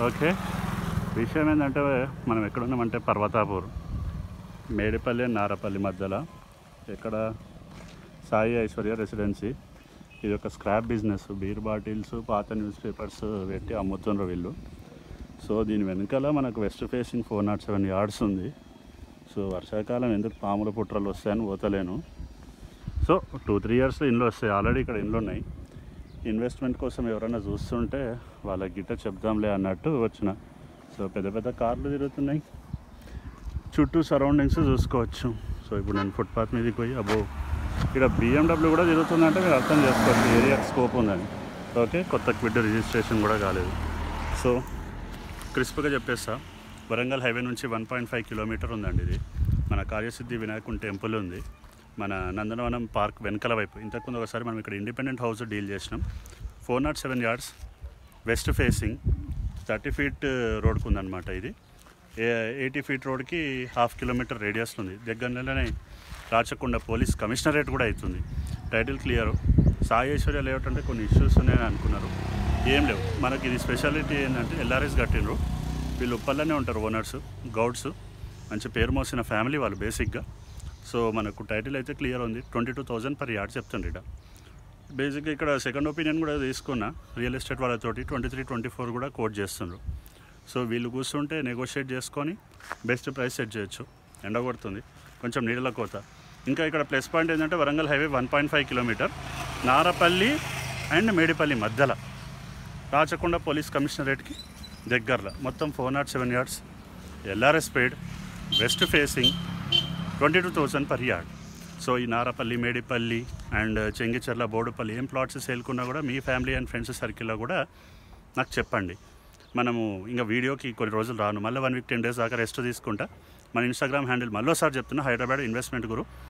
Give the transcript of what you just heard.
okay విషయం ఏంటంటే మనం ఎక్కడున్నామంటే పర్వతాపూర్ మేడిపల్లి నారపల్లి మధ్యలో ఇక్కడ సాయి ఐశ్వర్య రెసిడెన్సీ ఇది ఒక స్క్రాప్ బిజినెస్ బీర్ బాటిల్స్ పాత న్యూస్ పేపర్స్ పెట్టి అమ్ముతుండ్రు వీళ్ళు సో దీని వెనకాల మనకు west facing four nought seven yards ఉంది సో వర్షాకాలం ఎందుకు పాముల పుట్రలు వస్తాయని పోతలేను సో టూ త్రీ ఇయర్స్లో ఇండ్లు వస్తాయి ఆల్రెడీ ఇక్కడ ఇండ్లు ఉన్నాయి ఇన్వెస్ట్మెంట్ కోసం ఎవరైనా చూస్తుంటే వాళ్ళకి గిట్ట చెప్దాంలే అన్నట్టు వచ్చిన సో పెద్ద పెద్ద కార్లు తిరుగుతున్నాయి చుట్టూ సరౌండింగ్స్ చూసుకోవచ్చు సో ఇప్పుడు నేను ఫుట్పాత్ మీదకి పోయి అబ్బో ఇక్కడ బిఎండబ్ల్యూ కూడా తిరుగుతుందంటే మీరు అర్థం చేసుకోవచ్చు ఏరియాకి స్కోప్ ఉందని ఓకే కొత్త క్విడ్ రిజిస్ట్రేషన్ కూడా కాలేదు సో క్రిస్ప్గా చెప్పేస్తా వరంగల్ హైవే నుంచి వన్ పాయింట్ ఫైవ్ కిలోమీటర్ ఉందండి ఇది మన కార్యసిద్ధి వినాయకుని టెంపుల్ ఉంది మన నందనవనం పార్క్ వెనకల వైపు ఇంతకుముందు ఒకసారి మనం ఇక్కడ ఇండిపెండెంట్ హౌస్ డీల్ చేసినాం four nought seven yards west facing thirty feet రోడ్కు ఉందన్నమాట ఇది ఎయిటీ ఫీట్ రోడ్కి హాఫ్ కిలోమీటర్ రేడియస్లో ఉంది దగ్గరలోనే రాచకొండ పోలీస్ కమిషనరేట్ కూడా అవుతుంది title clear Sai Aishwarya layout అంటే కొన్ని ఇష్యూస్ ఉన్నాయని అనుకున్నారు ఏం లేవు మనకి ఇది స్పెషాలిటీ ఏంటంటే ఎల్ఆర్ఎస్ కట్టినరు వీళ్ళు ఉప్పల్లోనే ఉంటారు ఓనర్స్ గౌడ్స్ మంచి పేరు మోసిన ఫ్యామిలీ వాళ్ళు బేసిక్గా సో మనకు టైటిల్ అయితే క్లియర్ ఉంది twenty two thousand per yard చెప్తుండ్రు ఇక్కడ బేసిక్గా ఇక్కడ సెకండ్ ఒపీనియన్ కూడా తీసుకున్నా రియల్ ఎస్టేట్ వాళ్ళతోటి ట్వంటీ త్రీ ట్వంటీ ఫోర్ కూడా కోట్ చేస్తుండ్రు సో వీళ్ళు కూర్చుంటే నెగోషియేట్ చేసుకొని బెస్ట్ ప్రైస్ సెట్ చేయొచ్చు ఎండ కొడుతుంది కొంచెం నీళ్ళ కోత ఇంకా ఇక్కడ ప్లస్ పాయింట్ ఏంటంటే Warangal highway one point five kilometre Narapally and Medipally మధ్యలో రాచకొండ పోలీస్ కమిషనరేట్కి దగ్గరలో మొత్తం four nought seven yards LRS paid west facing twenty two thousand per yard so ఈ నారపల్లి మేడిపల్లి అండ్ చెంగిచెర్ల బోడుపల్లి ఏం ప్లాట్స్ సేల్కున్నా కూడా మీ ఫ్యామిలీ అండ్ ఫ్రెండ్స్ సర్కిల్లో కూడా నాకు చెప్పండి మనము ఇంకా వీడియోకి కొన్ని రోజులు రాను మళ్ళీ వన్ వీక్ టెన్ డేస్ దాకా రెస్ట్ తీసుకుంటా మన ఇన్స్టాగ్రామ్ హ్యాండిల్ మళ్ళీసారి చెప్తున్నా హైదరాబాద్ ఇన్వెస్ట్మెంట్ గురు